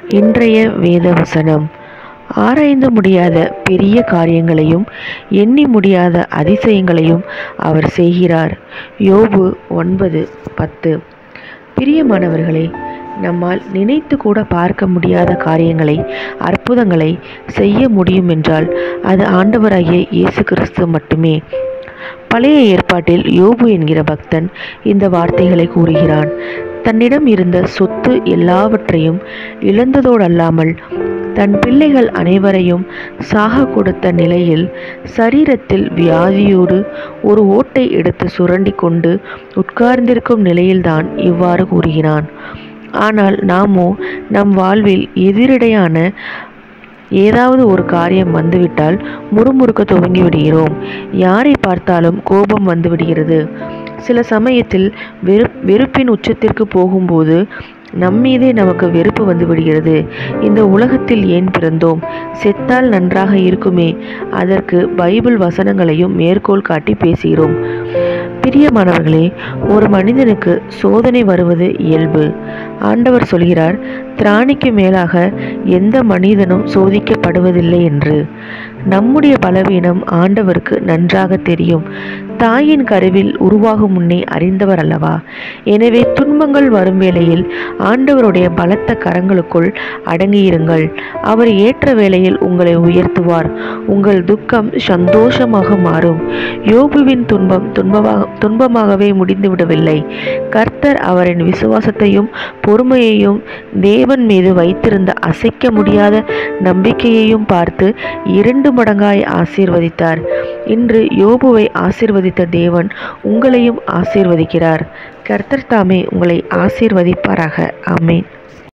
இன்றைய வேத வசனம் ஆராய்ந்து முடியாத பெரிய காரியங்களையும் எண்ணி முடியாத அதிசயங்களையும் அவர் செய்கிறார் யோபு ஒன்பது பத்து பிரியமானவர்களே நம்மால் நினைத்து கூட பார்க்க முடியாத காரியங்களை அற்புதங்களை செய்ய முடியும் என்றால் அது ஆண்டவராகிய இயேசு கிறிஸ்து மட்டுமே பழைய ஏற்பாட்டில் யோபு என்கிற பக்தன் இந்த வார்த்தைகளை கூறுகிறான் தன்னிடம் இருந்த சொத்து எல்லாவற்றையும் இழந்ததோடல்லாமல் தன் பிள்ளைகள் அனைவரையும் சாக கொடுத்த நிலையில் சரீரத்தில் வியாதியோடு ஒரு ஓட்டை எடுத்து சுரண்டி கொண்டு உட்கார்ந்திருக்கும் நிலையில்தான் இவ்வாறு கூறுகிறான் ஆனால் நாமோ நம் வாழ்வில் எதிரிடையான ஏதாவது ஒரு காரியம் வந்துவிட்டால் முறுமுறுக்க துவங்கி விடுகிறோம் யாரை பார்த்தாலும் கோபம் வந்து விடுகிறது சில சமயத்தில் வெறு வெறுப்பின் உச்சத்திற்கு போகும்போது நம்மீதே நமக்கு வெறுப்பு வந்து விடுகிறது இந்த உலகத்தில் ஏன் பிறந்தோம் செத்தால் நன்றாக இருக்குமே அதற்கு பைபிள் வசனங்களையும் மேற்கோள் காட்டி பேசுகிறோம் பிரியமானவர்களே ஒரு மனிதனுக்கு சோதனை வருவது இயல்பு ஆண்டவர் சொல்கிறார் திராணிக்கு மேலாக எந்த மனிதனும் சோதிக்கப்படுவதில்லை என்று நம்முடைய பலவீனம் ஆண்டவருக்கு நன்றாக தெரியும் தாயின் கருவில் உருவாகும் முன்னே அறிந்தவர் அல்லவா எனவே துன்பங்கள் வரும் வேளையில் ஆண்டவருடைய பலத்த கரங்களுக்குள் அடங்கியிருங்கள் அவர் ஏற்ற வேளையில் உங்களை உயர்த்துவார் உங்கள் துக்கம் சந்தோஷமாக மாறும் யோபுவின் துன்பம் துன்பமாக துன்பமாகவே முடிந்துவிடவில்லை கர்த்தர் அவரின் விசுவாசத்தையும் பொறுமையையும் தேவன் மீது வைத்திருந்த அசைக்க முடியாத நம்பிக்கையையும் பார்த்து இரண்டு மடங்காய் ஆசீர்வதித்தார் இன்று யோபுவை ஆசீர்வதித்த தேவன் உங்களையும் ஆசீர்வதிக்கிறார் கர்த்தர் தாமே உங்களை ஆசீர்வதிப்பாராக ஆமேன்